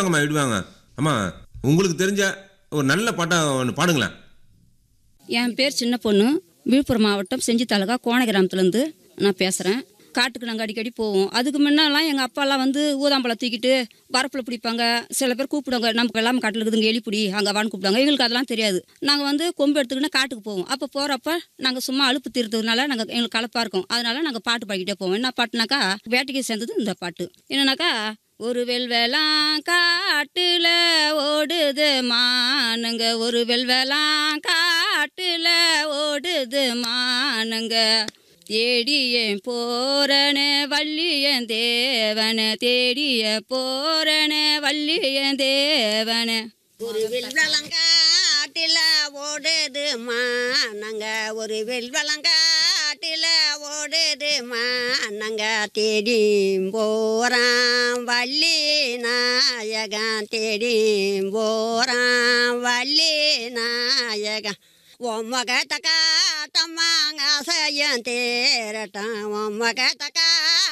வாங்கம்மா விடுவாங்க அம்மா உங்களுக்கு தெரிஞ்ச ஒரு நல்ல பாட்டாக ஒன்று பாடுங்களேன் என் பேர் சின்ன பொண்ணு விழுப்புரம் மாவட்டம் செஞ்சி தாலுகா கோண கிராமத்துலேருந்து நான் பேசுகிறேன் காட்டுக்கு நாங்கள் அடிக்கடி போவோம் அதுக்கு முன்னெல்லாம் எங்கள் அப்பாலாம் வந்து ஊதாம்பழம் தூக்கிட்டு வரப்பில் பிடிப்பாங்க சில பேர் கூப்பிடுவாங்க நமக்கு எல்லாம் காட்டில் இருக்குதுங்க எலிப்பிடி அங்கே வான்னு கூப்பிடுவாங்க எங்களுக்கு அதெல்லாம் தெரியாது நாங்கள் வந்து கொம்பு எடுத்துக்கின்னு காட்டுக்கு போவோம் அப்போ போகிறப்ப நாங்கள் சும்மா அலுப்பு தீர்த்ததுனால நாங்கள் எங்களுக்கு கலப்பாக இருக்கும் அதனால நாங்கள் பாட்டு பாடிக்கிட்டே போவோம் என்ன பாட்டுனாக்கா வேட்டைக்கு சேர்ந்தது இந்த பாட்டு என்னன்னாக்கா ஒரு வெல்வெலாம் காட்டுல ஓடுது மானுங்க ஒரு வெல்வெலாம் காட்டுல ஓடுது மானுங்க தேடியேன் போறன வள்ளியன் தேவன தேடிய போறன வள்ளியன் தேவன ஒரு வெல்வலங்காட்டில ஓடுது மானங்க ஒரு வெல்வலங்காட்டில ஓடுது மானங்க தேடி போறான் வள்ளி நாயகன் தேடி போறான் வள்ளி நாயகன் உம்மக தக்கா தம்மாங்க செய்யும் தேரட்டம் உம்மக தக்கா